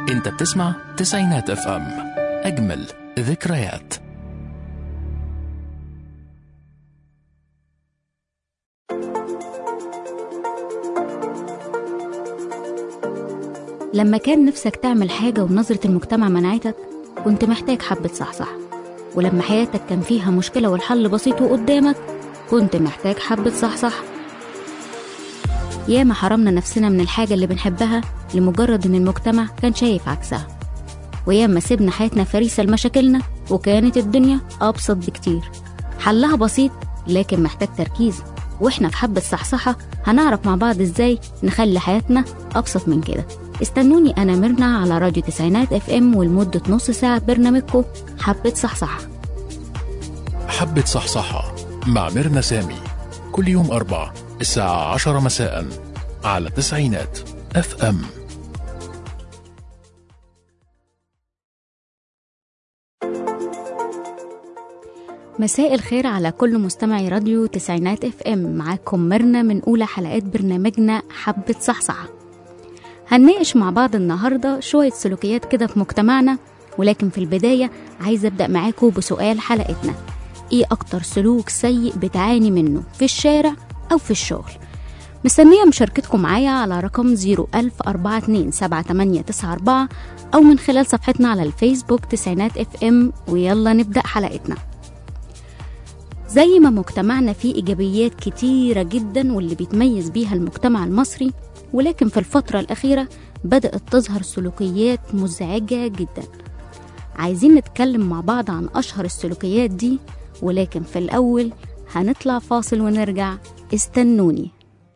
انت بتسمع تسعينات اف ام اجمل ذكريات لما كان نفسك تعمل حاجة ونظرة المجتمع منعتك كنت محتاج حبة صحصح ولما حياتك كان فيها مشكلة والحل بسيط وقدامك كنت محتاج حبة صحصح ياما حرمنا نفسنا من الحاجة اللي بنحبها لمجرد إن المجتمع كان شايف عكسها وياما سيبنا حياتنا فريسة لمشاكلنا وكانت الدنيا أبسط بكتير حلها بسيط لكن محتاج تركيز واحنا في حبة صحصحة هنعرف مع بعض ازاي نخلي حياتنا أبسط من كده استنوني أنا ميرنا على راديو تسعينات اف ام ولمدة نص ساعة برنامجكم حبة صحصحة حبة صحصحة مع ميرنا سامي كل يوم أربع الساعة عشرة مساء على تسعينات اف ام مساء الخير على كل مستمعي راديو تسعينات اف ام معاكم ميرنا من اولى حلقات برنامجنا حبة صحصحة هنناقش مع بعض النهاردة شوية سلوكيات كده في مجتمعنا ولكن في البداية عايزة أبدأ معاكم بسؤال حلقتنا إيه أكتر سلوك سيء بتعاني منه في الشارع أو في الشغل مستنية مشاركتكم معايا على رقم 010427894 أو من خلال صفحتنا على الفيسبوك تسعينات اف ام ويلا نبدأ حلقتنا زي ما مجتمعنا فيه إيجابيات كتيرة جدا واللي بيتميز بيها المجتمع المصري ولكن في الفترة الأخيرة بدأت تظهر سلوكيات مزعجة جدا عايزين نتكلم مع بعض عن أشهر السلوكيات دي ولكن في الأول هنطلع فاصل ونرجع استنوني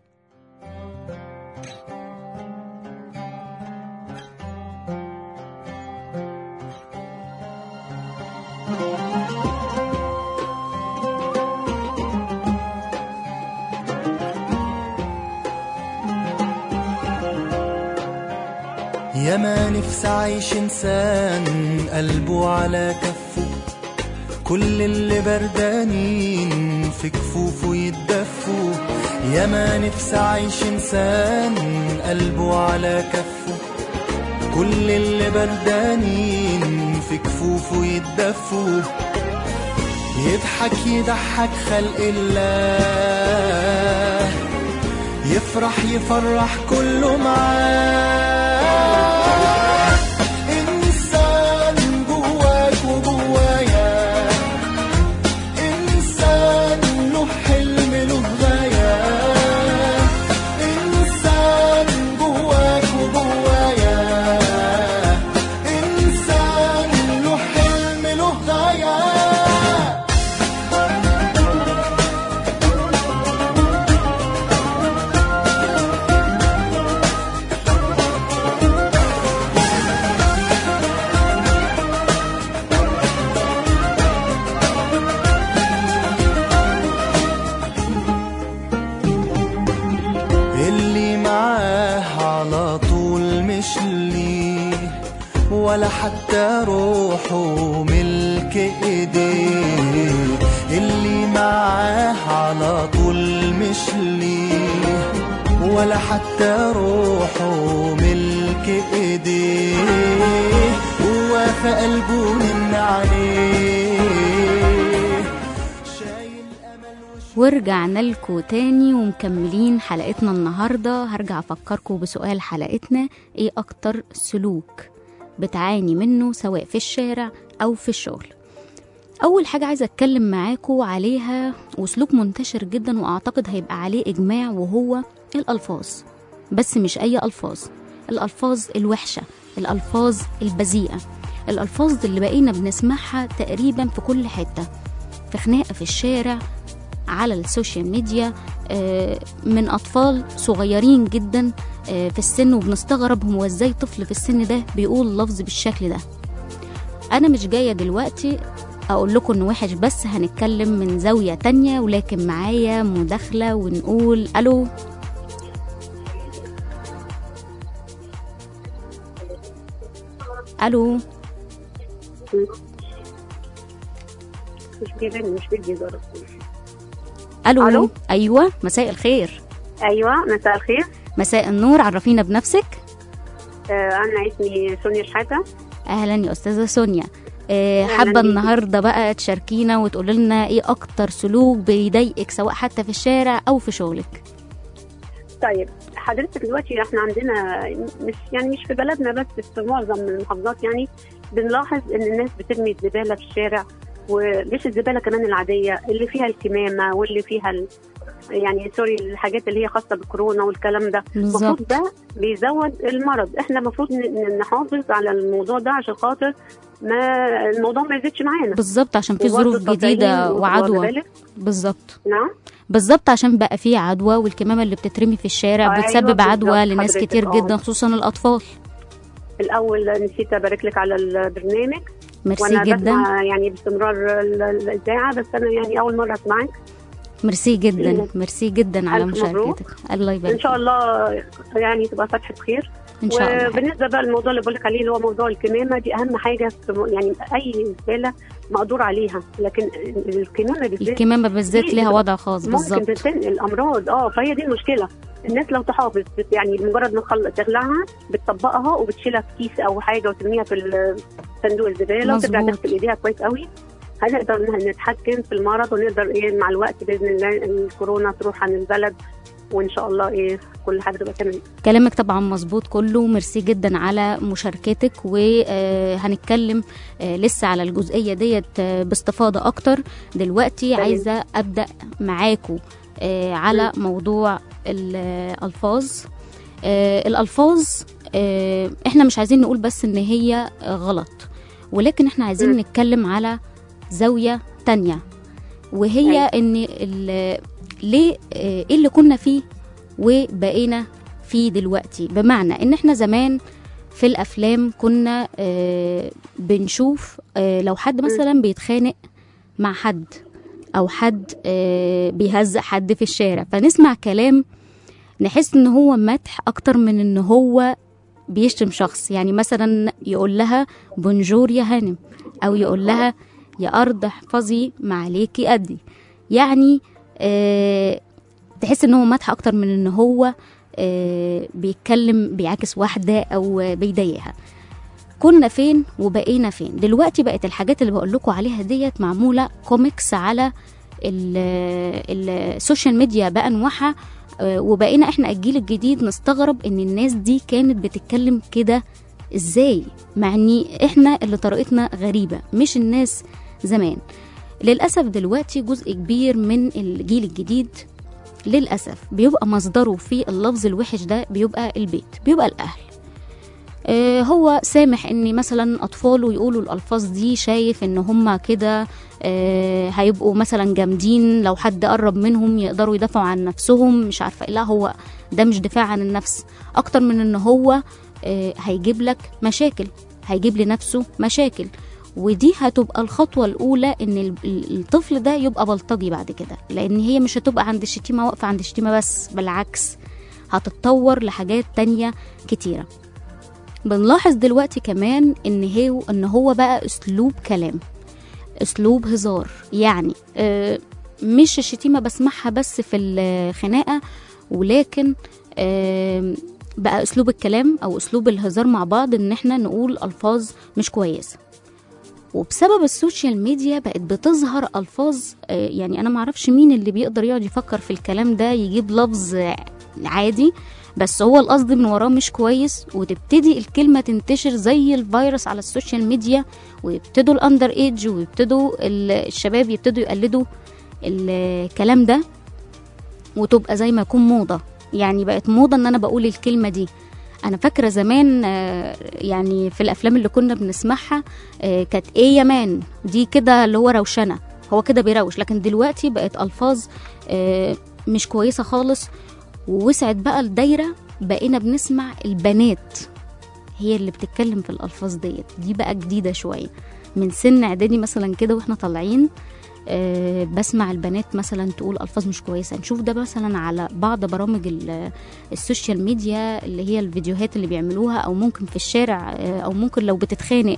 يا ما نفسي اعيش انسان قلبه على كفه كل اللي بردانين في كفوفه يتدفوا يا ما نفسي اعيش انسان قلبه على كفه كل اللي بردانين في كفوفه يتدفوا يضحك يضحك خلق الله يفرح يفرح كله معاه إنسان جواك وجوايا إنسان له حلم له غاية إنسان جواك وجوايا إنسان له حلم له غاية اللي معاه على طول مش ليه ولا حتى روحه ملك ايديه اللي معاه على طول مش ليه ولا حتى روحه ملك ايديه هو في قلبه من عليه شايل امل وش ورجعنا لكم تاني ومكملين حلقتنا النهاردة هرجع أفكركم بسؤال حلقتنا إيه أكتر سلوك بتعاني منه سواء في الشارع أو في الشغل أول حاجة عايزة أتكلم معاكم عليها وسلوك منتشر جدا وأعتقد هيبقى عليه إجماع وهو الألفاظ بس مش أي ألفاظ الألفاظ الوحشة الألفاظ البذيئة الألفاظ اللي بقينا بنسمعها تقريبا في كل حتة في خناقة في الشارع على السوشيال ميديا آه، من أطفال صغيرين جدا آه، في السن وبنستغرب هو ازاي طفل في السن ده بيقول لفظ بالشكل ده أنا مش جاية دلوقتي أقول لكم إنه وحش بس هنتكلم من زاوية تانية ولكن معايا مداخلة ونقول ألو ألو مش بيبان مش بيجي ألو, ألو؟ أيوة مساء الخير ايوه مساء الخير مساء النور عرفينا بنفسك آه، انا اسمي سونيا شحاته اهلا يا استاذه سونيا آه، أهلاً حابه بيكي. النهارده بقى تشاركينا وتقولي لنا ايه اكتر سلوك بيضايقك سواء حتى في الشارع او في شغلك طيب حضرتك دلوقتي احنا عندنا مش يعني مش في بلدنا بس في معظم المحافظات يعني بنلاحظ ان الناس بترمي الزباله في الشارع ومش الزباله كمان العاديه اللي فيها الكمامه واللي فيها ال... يعني سوري الحاجات اللي هي خاصه بالكورونا والكلام ده بالظبط المفروض ده بيزود المرض احنا المفروض ن- نحافظ على الموضوع ده عشان خاطر ما الموضوع ما يزيدش معانا بالظبط عشان في وبرضه ظروف جديده التطعيم وعدوى واخدة بالك؟ بالظبط نعم بالظبط عشان بقى في عدوى والكمامه اللي بتترمي في الشارع أيوة بتسبب عدوى بالظبط لناس حضرتك، كتير آه. جدا خصوصا الاطفال الاول نسيت ابارك لك على البرنامج ميرسي وانا جدا بسمع يعني باستمرار ال- الاذاعه بس انا يعني اول مره اسمعك ميرسي جدا ميرسي جدا على ألف مبروك. مشاركتك الله يبارك ان شاء فيك. الله يعني تبقى فتحه خير ان شاء الله وبالنسبه بقى للموضوع اللي بقول لك عليه اللي هو موضوع الكمامه دي اهم حاجه في م- يعني اي زباله مقدور عليها لكن الكمامه بالذات الكمامه بالذات دي ليها بتبقى وضع خاص ممكن بالظبط تنقل امراض اه فهي دي المشكله الناس لو تحافظ بت- يعني مجرد ما تخلص تخلعها بتطبقها وبتشيلها في كيس او حاجه وترميها في ال- صندوق الزباله وترجع مظبوط. تغسل ايديها كويس قوي هنقدر إن نتحكم في المرض ونقدر ايه مع الوقت باذن الله الكورونا تروح عن البلد وان شاء الله ايه كل حاجه تبقى تمام كلامك طبعا مظبوط كله ميرسي جدا على مشاركتك وهنتكلم لسه على الجزئية ديت آه، باستفاضة أكتر دلوقتي تمام. عايزة أبدأ معاكم آه، على موضوع الألفاظ آه، الألفاظ آه، احنا مش عايزين نقول بس ان هي غلط ولكن احنا عايزين مم. نتكلم على زاوية تانية وهي أيوة. ان ال- ليه آه، ايه اللي كنا فيه وبقينا فيه دلوقتي بمعنى ان احنا زمان في الافلام كنا آه، بنشوف آه، لو حد مثلا بيتخانق مع حد او حد آه، بيهزق حد في الشارع فنسمع كلام نحس ان هو مدح اكتر من ان هو بيشتم شخص يعني مثلا يقول لها بونجور يا هانم او يقول لها يا ارض احفظي ما عليكي قدي يعني آه تحس ان هو مدح اكتر من ان هو آه بيتكلم بيعاكس واحده او بيضايقها كنا فين وبقينا فين دلوقتي بقت الحاجات اللي بقول لكم عليها ديت معموله كوميكس على ال- السوشيال ميديا بقى انواعها آه، وبقينا احنا الجيل الجديد نستغرب ان الناس دي كانت بتتكلم كده ازاي مع ان احنا اللي طريقتنا غريبه مش الناس زمان للاسف دلوقتي جزء كبير من الجيل الجديد للاسف بيبقى مصدره في اللفظ الوحش ده بيبقى البيت بيبقى الاهل آه، هو سامح ان مثلا اطفاله يقولوا الالفاظ دي شايف ان هم كده آه، هيبقوا مثلا جامدين لو حد قرب منهم يقدروا يدافعوا عن نفسهم مش عارفه إيه. لا هو ده مش دفاع عن النفس اكتر من ان هو آه، هيجيب لك مشاكل هيجيب لنفسه مشاكل ودي هتبقى الخطوة الأولى إن ال- ال- الطفل ده يبقى بلطجي بعد كده لأن هي مش هتبقى عند الشتيمة واقفة عند الشتيمة بس بالعكس هتتطور لحاجات تانية كتيرة بنلاحظ دلوقتي كمان ان هو ان هو بقى اسلوب كلام اسلوب هزار يعني آه، مش الشتيمه بسمعها بس في الخناقه ولكن آه، بقى اسلوب الكلام او اسلوب الهزار مع بعض ان احنا نقول الفاظ مش كويسه وبسبب السوشيال ميديا بقت بتظهر الفاظ آه، يعني انا معرفش مين اللي بيقدر يقعد يفكر في الكلام ده يجيب لفظ آه، عادي بس هو القصد من وراه مش كويس وتبتدي الكلمه تنتشر زي الفيروس على السوشيال ميديا ويبتدوا الاندر ايج ويبتدوا ال- الشباب يبتدوا يقلدوا الكلام ده وتبقى زي ما يكون موضه يعني بقت موضه ان انا بقول الكلمه دي انا فاكره زمان آه، يعني في الافلام اللي كنا بنسمعها آه، كانت ايه يا مان دي كده اللي هو روشنه هو كده بيروش لكن دلوقتي بقت الفاظ آه، مش كويسه خالص ووسعت بقى الدايره بقينا بنسمع البنات هي اللي بتتكلم في الالفاظ ديت دي بقى جديده شويه من سن اعدادي مثلا كده واحنا طالعين أه بسمع البنات مثلا تقول الفاظ مش كويسه نشوف ده مثلا على بعض برامج ال- السوشيال ميديا اللي هي الفيديوهات اللي بيعملوها او ممكن في الشارع آه، او ممكن لو بتتخانق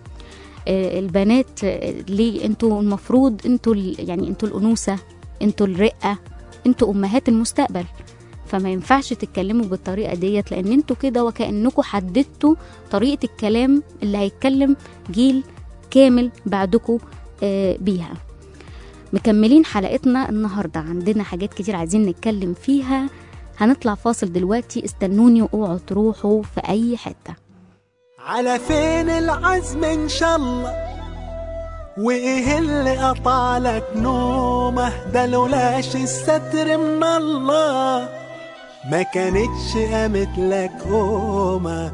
آه، البنات آه، ليه انتوا المفروض انتوا ال- يعني انتوا الانوثه انتوا الرقه انتوا امهات المستقبل فما ينفعش تتكلموا بالطريقه ديت لان انتوا كده وكانكم حددتوا طريقه الكلام اللي هيتكلم جيل كامل بعدكم آه، بيها مكملين حلقتنا النهارده عندنا حاجات كتير عايزين نتكلم فيها هنطلع فاصل دلوقتي استنوني واوعوا تروحوا في اي حته على فين العزم ان شاء الله وايه اللي قطع لك نومه ده لولاش الستر من الله ما كانتش قامت لك قومه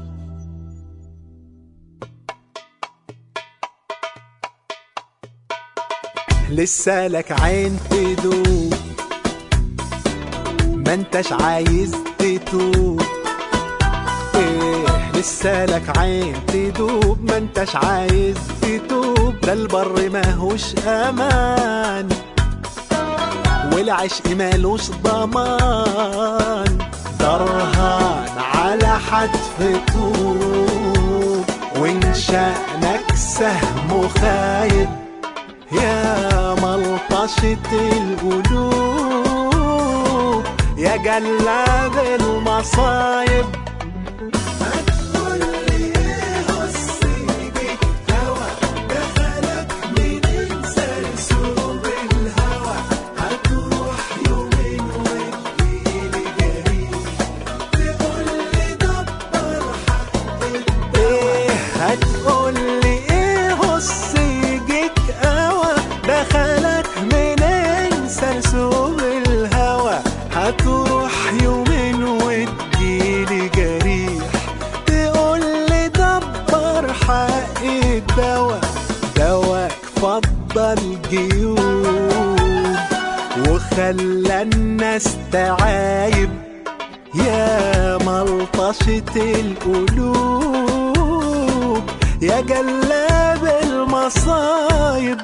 لسه لك عين تدوب ما انتش عايز تتوب ايه لسه لك عين تدوب ما انتش عايز تتوب ده البر ماهوش امان والعشق مالوش ضمان درهان على حتف طوب وان شأنك سهم خايب يا ملطشة القلوب يا جلاد المصايب ايه هتقولي ايه هص يجيك قوى دخلك منين سرسوب الهوى هتروح يومين وتجيلي جريح تقولي دبر حق الدوا دواك فضل جيوب وخلى الناس تعايب يا ملطشة القلوب يا جلاب المصايب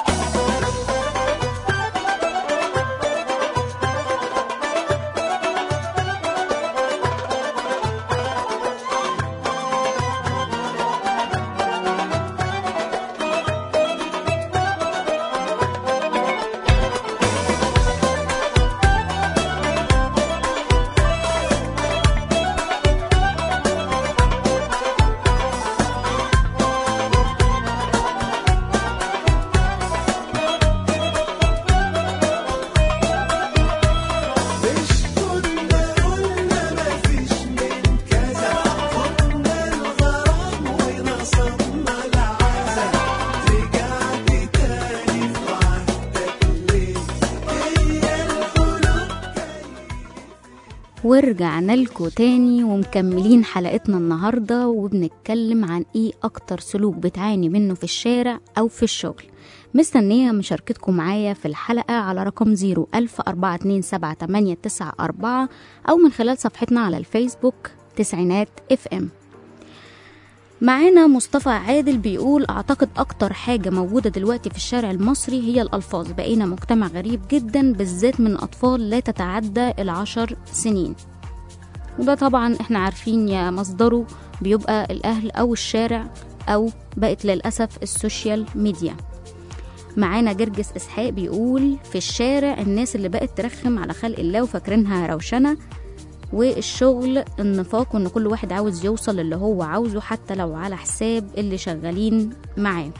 ورجعنا لكم تاني ومكملين حلقتنا النهاردة وبنتكلم عن ايه اكتر سلوك بتعاني منه في الشارع او في الشغل مستنية مشاركتكم معايا في الحلقة على رقم 0 ألف أربعة اتنين سبعة تمانية تسعة أربعة أو من خلال صفحتنا على الفيسبوك تسعينات اف ام معانا مصطفى عادل بيقول أعتقد أكتر حاجة موجودة دلوقتي في الشارع المصري هي الألفاظ بقينا مجتمع غريب جدا بالذات من أطفال لا تتعدى العشر سنين وده طبعا احنا عارفين يا مصدره بيبقى الأهل أو الشارع أو بقت للأسف السوشيال ميديا معانا جرجس إسحاق بيقول في الشارع الناس اللي بقت ترخم على خلق الله وفاكرينها روشنة والشغل النفاق وان كل واحد عاوز يوصل للي هو عاوزه حتى لو على حساب اللي شغالين معاه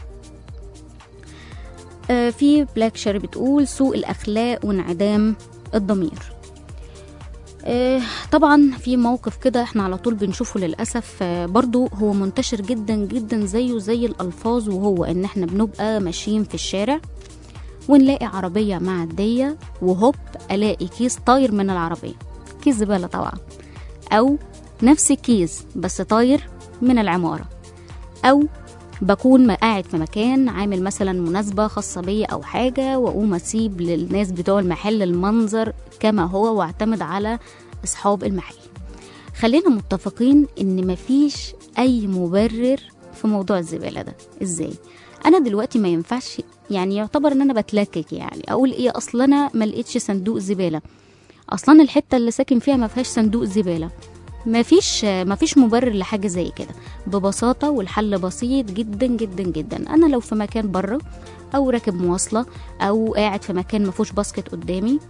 آه، في بلاك شير بتقول سوء الاخلاق وانعدام الضمير آه، طبعا في موقف كده احنا على طول بنشوفه للاسف آه، برضو هو منتشر جدا جدا زيه زي الالفاظ وهو ان احنا بنبقى ماشيين في الشارع ونلاقي عربيه معديه وهوب الاقي كيس طاير من العربيه كيس زباله طبعا او نفس الكيس بس طاير من العماره او بكون ما قاعد في مكان عامل مثلا مناسبة خاصة بيا أو حاجة وأقوم أسيب للناس بتوع المحل المنظر كما هو واعتمد على أصحاب المحل خلينا متفقين إن مفيش أي مبرر في موضوع الزبالة ده إزاي أنا دلوقتي ما ينفعش يعني يعتبر إن أنا بتلكك يعني أقول إيه أصل أنا ما لقيتش صندوق زبالة أصلا الحتة اللي ساكن فيها ما فيهاش صندوق زبالة مفيش مفيش مبرر لحاجة زي كده ببساطة والحل بسيط جدا جدا جدا أنا لو في مكان بره أو راكب مواصلة أو قاعد في مكان مفيهوش باسكت قدامي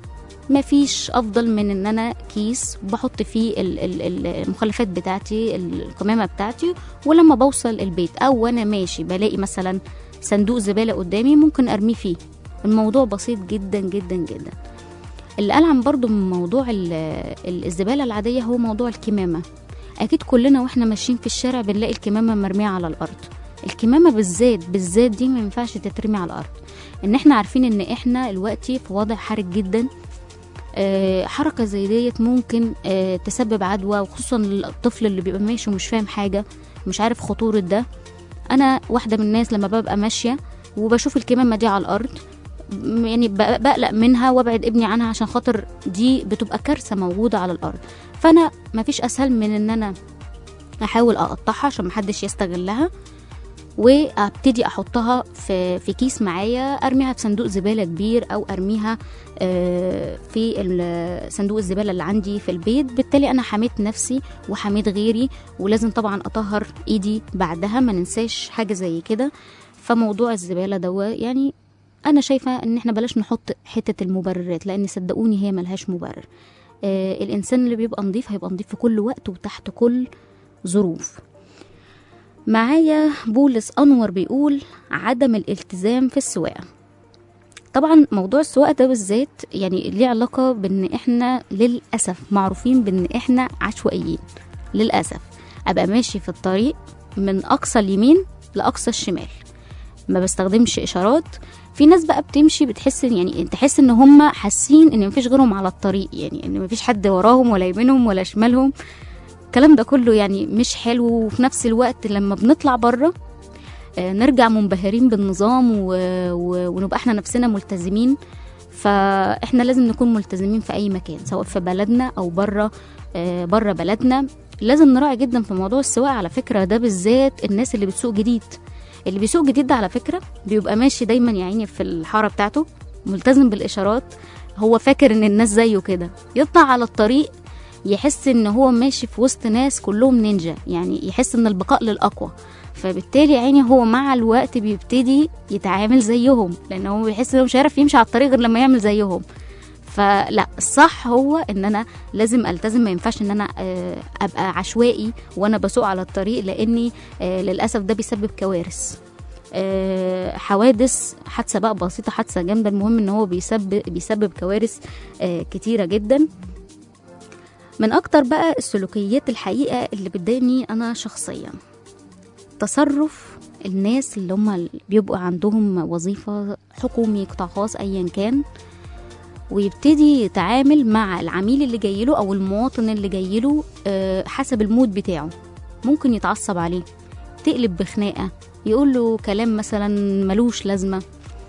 مفيش افضل من ان انا كيس بحط فيه ال- ال- ال- المخلفات بتاعتي القمامه بتاعتي ولما بوصل البيت او وانا ماشي بلاقي مثلا صندوق زباله قدامي ممكن ارميه فيه الموضوع بسيط جدا جدا جدا اللي ألعن برضو من موضوع ال- ال- الزبالة العادية هو موضوع الكمامة أكيد كلنا وإحنا ماشيين في الشارع بنلاقي الكمامة مرمية على الأرض الكمامة بالذات بالذات دي ما ينفعش تترمي على الأرض إن إحنا عارفين إن إحنا دلوقتي في وضع حرج جدا آه، حركة زي ديت ممكن آه، تسبب عدوى وخصوصا الطفل اللي بيبقى ماشي ومش فاهم حاجة مش عارف خطورة ده أنا واحدة من الناس لما ببقى ماشية وبشوف الكمامة دي على الأرض م- يعني ب- بقلق منها وابعد ابني عنها عشان خاطر دي بتبقى كارثة موجودة على الأرض فأنا مفيش أسهل من إن أنا أحاول أقطعها عشان محدش يستغلها وابتدي احطها في في كيس معايا ارميها في صندوق زباله كبير او ارميها آه، في ال- صندوق الزباله اللي عندي في البيت بالتالي انا حميت نفسي وحميت غيري ولازم طبعا اطهر ايدي بعدها ما ننساش حاجه زي كده فموضوع الزباله ده يعني انا شايفه ان احنا بلاش نحط حته المبررات لان صدقوني هي ملهاش مبرر آه الانسان اللي بيبقى نظيف هيبقى نظيف في كل وقت وتحت كل ظروف معايا بولس انور بيقول عدم الالتزام في السواقه طبعا موضوع السواقه ده بالذات يعني ليه علاقه بان احنا للاسف معروفين بان احنا عشوائيين للاسف ابقى ماشي في الطريق من اقصى اليمين لاقصى الشمال ما بستخدمش اشارات في ناس بقى بتمشي بتحس إن- يعني تحس ان هم حاسين ان مفيش غيرهم على الطريق يعني ان مفيش حد وراهم ولا يمينهم ولا شمالهم الكلام ده كله يعني مش حلو وفي نفس الوقت لما بنطلع بره آه، نرجع منبهرين بالنظام و... و... ونبقى احنا نفسنا ملتزمين فاحنا لازم نكون ملتزمين في اي مكان سواء في بلدنا او بره آه، بره بلدنا لازم نراعي جدا في موضوع السواقه على فكره ده بالذات الناس اللي بتسوق جديد اللي بيسوق جديد ده على فكره بيبقى ماشي دايما يا عيني في الحاره بتاعته ملتزم بالاشارات هو فاكر ان الناس زيه كده يطلع على الطريق يحس ان هو ماشي في وسط ناس كلهم نينجا يعني يحس ان البقاء للاقوى فبالتالي يا عيني هو مع الوقت بيبتدي يتعامل زيهم لان هو بيحس انه مش عارف يمشي على الطريق غير لما يعمل زيهم فلا الصح هو ان انا لازم التزم ما ينفعش ان انا آه، ابقى عشوائي وانا بسوق على الطريق لاني آه، للاسف ده بيسبب كوارث آه، حوادث حادثه بقى بسيطه حادثه جامده المهم ان هو بيسبب بيسبب كوارث آه، كتيره جدا من اكتر بقى السلوكيات الحقيقه اللي بتضايقني انا شخصيا تصرف الناس اللي هم اللي بيبقوا عندهم وظيفه حكومي قطاع خاص ايا كان ويبتدي يتعامل مع العميل اللي جاي له او المواطن اللي جاي له آه، حسب المود بتاعه ممكن يتعصب عليه تقلب بخناقه يقول له كلام مثلا ملوش لازمه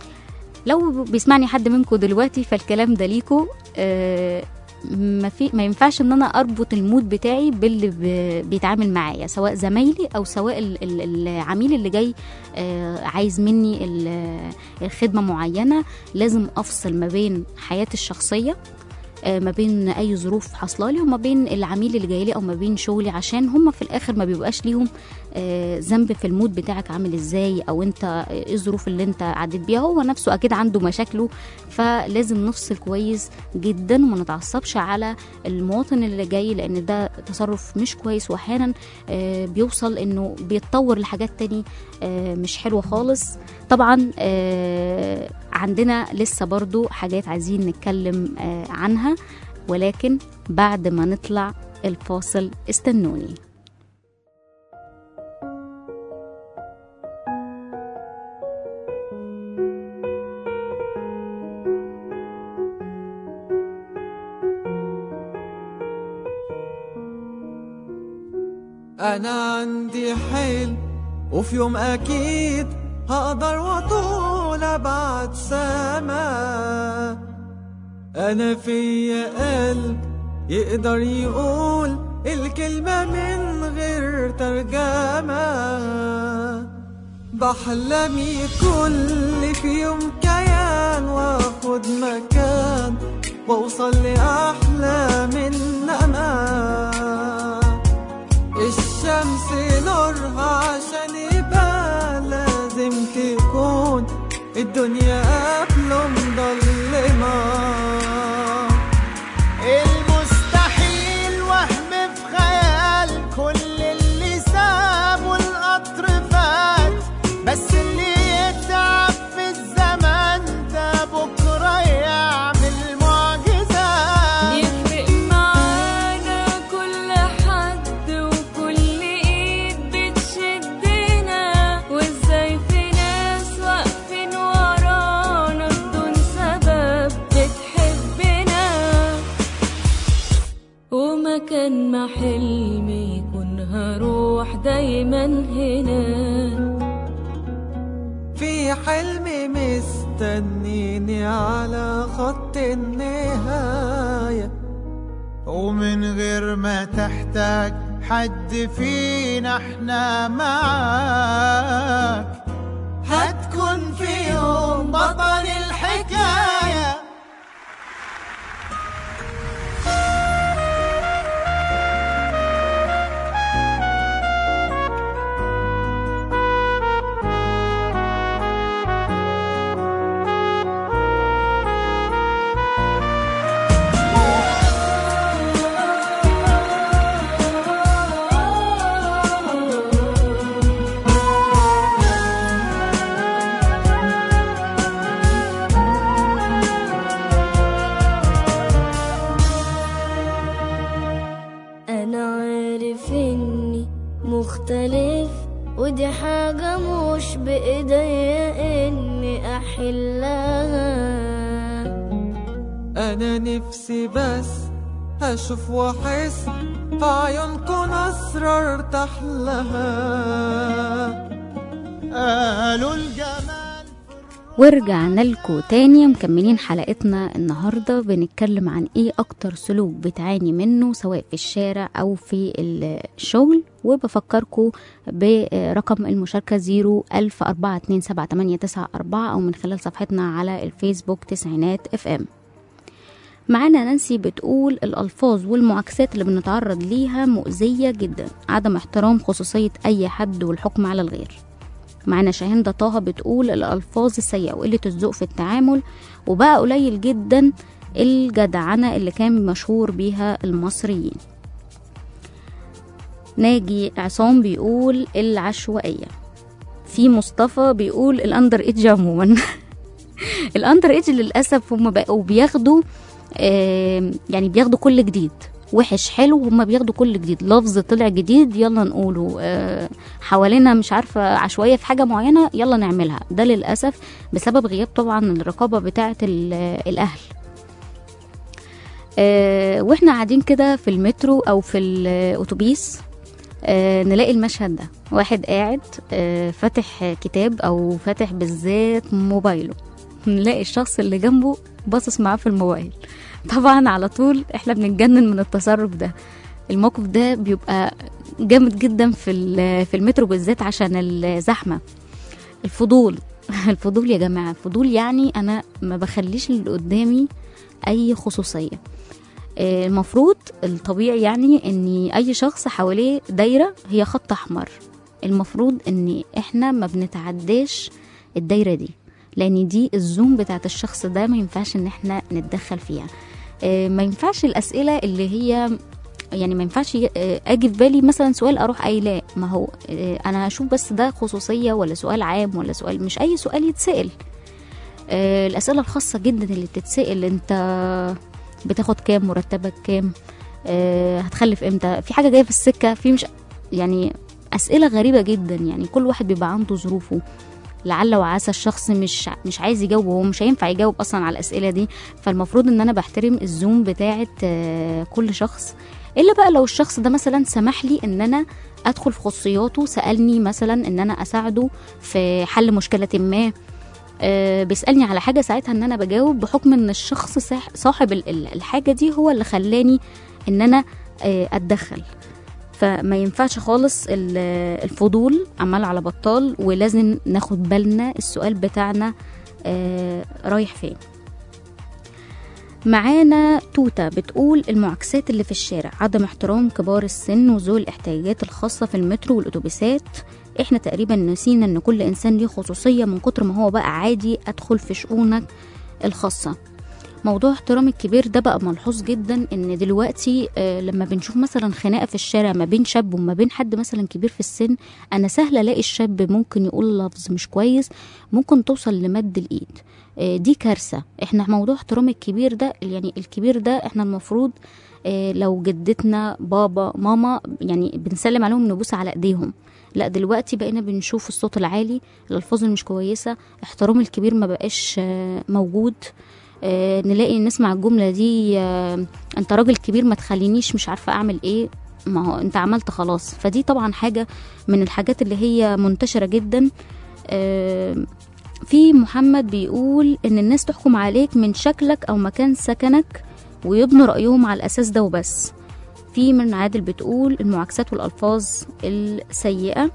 لو بيسمعني حد منكم دلوقتي فالكلام ده ليكوا آه، ما في ما ينفعش ان انا اربط المود بتاعي باللي ب- بيتعامل معايا سواء زمايلي او سواء ال- ال- العميل اللي جاي آه، عايز مني ال- الخدمه معينه لازم افصل ما بين حياتي الشخصيه آه، ما بين اي ظروف حاصله لي وما بين العميل اللي جاي لي او ما بين شغلي عشان هم في الاخر ما بيبقاش ليهم آه، ذنب في المود بتاعك عامل ازاي او انت ايه الظروف اللي انت عديت بيها هو نفسه اكيد عنده مشاكله فلازم نفصل كويس جدا وما نتعصبش على المواطن اللي جاي لان ده تصرف مش كويس واحيانا آه، بيوصل انه بيتطور لحاجات تاني آه، مش حلوه خالص طبعا آه، عندنا لسه برضو حاجات عايزين نتكلم آه، عنها ولكن بعد ما نطلع الفاصل استنوني انا عندي حلم وفي يوم اكيد هقدر واطول ابعد سما انا فيا قلب يقدر يقول الكلمة من غير ترجمة بحلم كل في يوم كيان واخد مكان واوصل لاحلى من امان الشمس نورها عشان يبقى لازم تكون الدنيا قبله مضلمة ومكان ما حلمي يكون هروح دايما هنا في حلمي مستنيني على خط النهاية ومن غير ما تحتاج حد فينا احنا معاك هتكون في يوم بطل الحكايه انا عارف اني مختلف ودي حاجة مش بايديا اني احلها أنا نفسي بس أشوف وأحس في عيونكم أسرار ارتاح لها قالوا الجمال ورجعنا لكم تاني مكملين حلقتنا النهاردة بنتكلم عن ايه اكتر سلوك بتعاني منه سواء في الشارع او في الشغل وبفكركم برقم المشاركة زيرو ألف أربعة اتنين سبعة تمانية تسعة أربعة أو من خلال صفحتنا على الفيسبوك تسعينات اف ام معانا نانسي بتقول الألفاظ والمعاكسات اللي بنتعرض ليها مؤذية جدا عدم احترام خصوصية أي حد والحكم على الغير معانا شاهندة طه بتقول الألفاظ السيئة وقلة الذوق في التعامل وبقى قليل جدا الجدعنة اللي كان مشهور بيها المصريين ناجي عصام بيقول العشوائية في مصطفى بيقول الأندر إيدج عموما الأندر إيدج للأسف هم بقوا بياخدوا آه، يعني بياخدوا كل جديد وحش حلو هم بياخدوا كل جديد لفظ طلع جديد يلا نقوله آه، حوالينا مش عارفة عشوائية في حاجة معينة يلا نعملها ده للأسف بسبب غياب طبعا الرقابة بتاعة ال- الأهل آه، واحنا قاعدين كده في المترو او في الاتوبيس آه، نلاقي المشهد ده واحد قاعد آه، فاتح كتاب او فاتح بالذات موبايله نلاقي الشخص اللي جنبه باصص معاه في الموبايل طبعا على طول احنا بنتجنن من التصرف ده الموقف ده بيبقى جامد جدا في ال- في المترو بالذات عشان الزحمه الفضول الفضول يا جماعه الفضول يعني انا ما بخليش اللي قدامي اي خصوصيه آه، المفروض الطبيعي يعني ان اي شخص حواليه دايره هي خط احمر المفروض ان احنا ما بنتعداش الدايره دي لان دي الزوم بتاعت الشخص ده ما ينفعش ان احنا نتدخل فيها آه، ما ينفعش الاسئله اللي هي يعني ما ينفعش ي- آه، اجي في بالي مثلا سؤال اروح قايلاه ما هو آه، انا هشوف بس ده خصوصيه ولا سؤال عام ولا سؤال مش اي سؤال يتسال آه، الاسئله الخاصه جدا اللي بتتسال انت بتاخد كام مرتبك كام آه، هتخلف امتى في حاجه جايه في السكه في مش يعني اسئله غريبه جدا يعني كل واحد بيبقى عنده ظروفه لعل وعسى الشخص مش مش عايز يجاوب هو مش هينفع يجاوب اصلا على الاسئله دي فالمفروض ان انا بحترم الزوم بتاعه آه، كل شخص الا بقى لو الشخص ده مثلا سمح لي ان انا ادخل في خصوصياته سالني مثلا ان انا اساعده في حل مشكله ما آه، بيسالني على حاجه ساعتها ان انا بجاوب بحكم ان الشخص صاح- صاحب ال- ال- الحاجه دي هو اللي خلاني ان انا آه، اتدخل فما ينفعش خالص ال- الفضول عمال على بطال ولازم ناخد بالنا السؤال بتاعنا آه، رايح فين معانا توتا بتقول المعاكسات اللي في الشارع عدم احترام كبار السن وذوي الاحتياجات الخاصة في المترو والأتوبيسات احنا تقريبا نسينا ان كل انسان ليه خصوصية من كتر ما هو بقى عادي ادخل في شؤونك الخاصة موضوع احترام الكبير ده بقى ملحوظ جدا ان دلوقتي آه، لما بنشوف مثلا خناقه في الشارع ما بين شاب وما بين حد مثلا كبير في السن انا سهل الاقي الشاب ممكن يقول لفظ مش كويس ممكن توصل لمد الايد آه، دي كارثه احنا موضوع احترام الكبير ده يعني الكبير ده احنا المفروض آه، لو جدتنا بابا ماما يعني بنسلم عليهم نبوس على ايديهم لا دلوقتي بقينا بنشوف الصوت العالي الالفاظ اللي مش كويسه احترام الكبير ما بقاش آه، موجود آه نلاقي نسمع الجملة دي آه انت راجل كبير ما تخلينيش مش عارفة اعمل ايه ما هو انت عملت خلاص فدي طبعا حاجة من الحاجات اللي هي منتشرة جدا آه في محمد بيقول ان الناس تحكم عليك من شكلك او مكان سكنك ويبنوا رأيهم على الأساس ده وبس في من عادل بتقول المعاكسات والألفاظ السيئة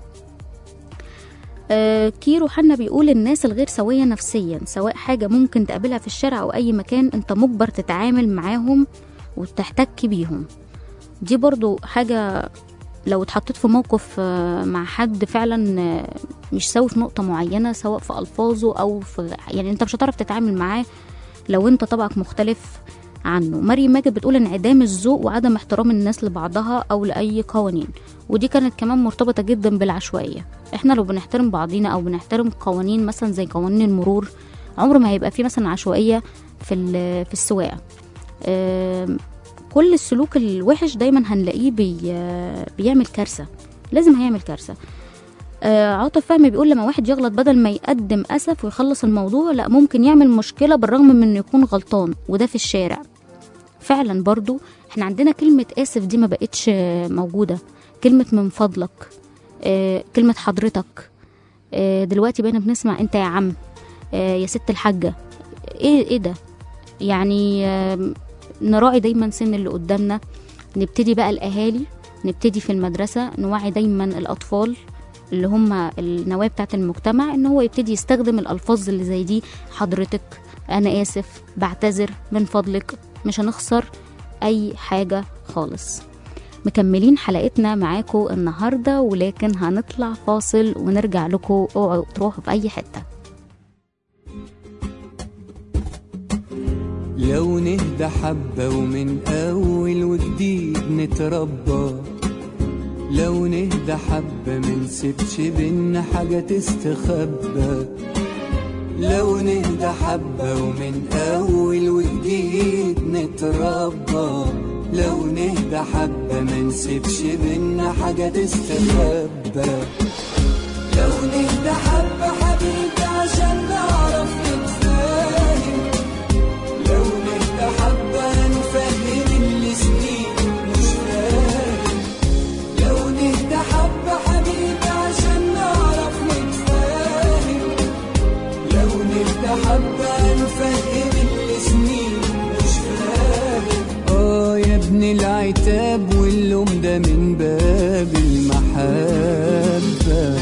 آه كيرو حنا بيقول الناس الغير سوية نفسيا سواء حاجة ممكن تقابلها في الشارع أو أي مكان أنت مجبر تتعامل معاهم وتحتك بيهم دي برضو حاجة لو اتحطيت في موقف آه، مع حد فعلا آه، مش سوي في نقطة معينة سواء في ألفاظه أو في يعني أنت مش هتعرف تتعامل معاه لو أنت طبعك مختلف عنه مريم ماجد بتقول انعدام الذوق وعدم احترام الناس لبعضها او لاي قوانين ودي كانت كمان مرتبطه جدا بالعشوائيه احنا لو بنحترم بعضينا او بنحترم قوانين مثلا زي قوانين المرور عمر ما هيبقى في مثلا عشوائيه في ال- في السواقه آم، كل السلوك الوحش دايما هنلاقيه بي بيعمل كارثه لازم هيعمل كارثه آه، عاطف فهمي بيقول لما واحد يغلط بدل ما يقدم اسف ويخلص الموضوع لا ممكن يعمل مشكله بالرغم من انه يكون غلطان وده في الشارع فعلا برضو احنا عندنا كلمة آسف دي ما بقتش آه، موجودة كلمة من فضلك آه، كلمة حضرتك آه، دلوقتي بقينا بنسمع انت يا عم آه، يا ست الحاجة ايه ايه ده يعني آم، نراعي دايما سن اللي قدامنا نبتدي بقى الأهالي نبتدي في المدرسة نوعي دايما الأطفال اللي هم النواة بتاعت المجتمع ان هو يبتدي يستخدم الألفاظ اللي زي دي حضرتك أنا آسف بعتذر من فضلك مش هنخسر أي حاجة خالص مكملين حلقتنا معاكم النهاردة ولكن هنطلع فاصل ونرجع لكم اوعوا تروحوا في أي حتة لو نهدى حبة ومن أول وجديد نتربى لو نهدى حبة منسيبش بينا حاجة تستخبى لو نهدى حبة ومن أول وجديد نتربى لو نهدى حبة منسيبش بينا حاجة تستخبى لو نهدى حبة حبيبي عشان نعرف نتفاهم لو نهدى حبة نفهم اللي سنين مش فاهم لو نهدى حبة حبيبي عشان نعرف نتفاهم لو نهدى حبة نفهم اللي سنين مش فاهم اه يا ابن العتاب واللوم ده من باب المحبة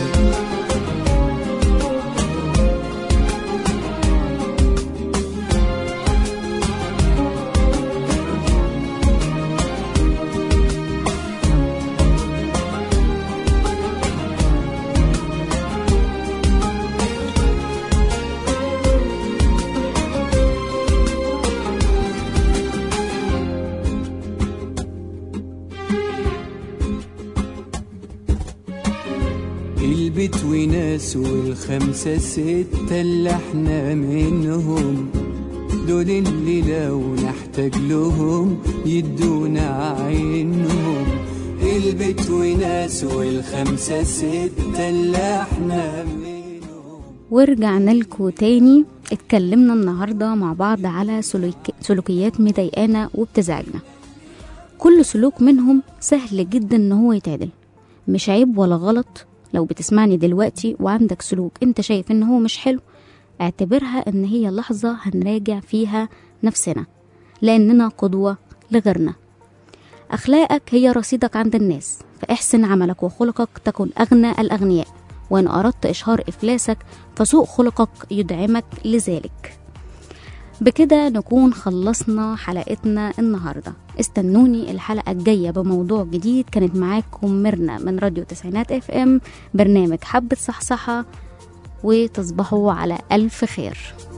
البيت وناس والخمسة ستة اللي احنا منهم دول اللي لو نحتاج لهم يدونا عينهم البيت وناس والخمسة ستة اللي احنا منهم ورجعنا لكم تاني اتكلمنا النهاردة مع بعض على سلوك... سلوكيات مضايقانا وبتزعجنا كل سلوك منهم سهل جدا ان هو يتعدل مش عيب ولا غلط لو بتسمعني دلوقتي وعندك سلوك انت شايف ان هو مش حلو اعتبرها ان هي لحظة هنراجع فيها نفسنا لاننا قدوة لغيرنا أخلاقك هي رصيدك عند الناس فاحسن عملك وخلقك تكن أغنى الأغنياء وإن أردت إشهار إفلاسك فسوء خلقك يدعمك لذلك بكده نكون خلصنا حلقتنا النهاردة استنوني الحلقة الجاية بموضوع جديد كانت معاكم ميرنا من راديو تسعينات اف ام برنامج حبة صحصحة وتصبحوا على ألف خير